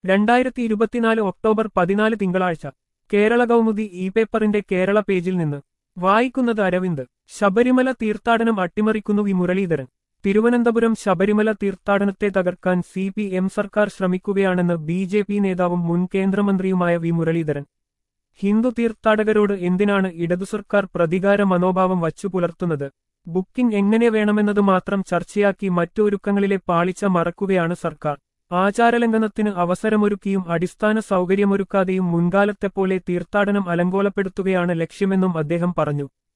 രണ്ടായിരത്തി ഇരുപത്തിനാല് ഒക്ടോബർ പതിനാല് തിങ്കളാഴ്ച കേരള കൗമുദി ഇ പേപ്പറിന്റെ കേരള പേജിൽ നിന്ന് വായിക്കുന്നത് അരവിന്ദ് ശബരിമല തീർത്ഥാടനം അട്ടിമറിക്കുന്നു വി മുരളീധരൻ തിരുവനന്തപുരം ശബരിമല തീർത്ഥാടനത്തെ തകർക്കാൻ സി പി എം സർക്കാർ ശ്രമിക്കുകയാണെന്ന് ബി ജെ പി നേതാവും മുൻ കേന്ദ്രമന്ത്രിയുമായ വി മുരളീധരൻ ഹിന്ദു തീർത്ഥാടകരോട് എന്തിനാണ് ഇടതു സർക്കാർ പ്രതികാര മനോഭാവം വച്ചു പുലർത്തുന്നത് ബുക്കിംഗ് എങ്ങനെ വേണമെന്നത് മാത്രം ചർച്ചയാക്കി മറ്റു ഒരുക്കങ്ങളിലെ പാളിച്ച മറക്കുകയാണ് സർക്കാർ ആചാരലംഘനത്തിന് അവസരമൊരുക്കിയും അടിസ്ഥാന സൗകര്യമൊരുക്കാതെയും മുൻകാലത്തെപ്പോലെ തീർത്ഥാടനം അലങ്കോലപ്പെടുത്തുകയാണ് ലക്ഷ്യമെന്നും അദ്ദേഹം പറഞ്ഞു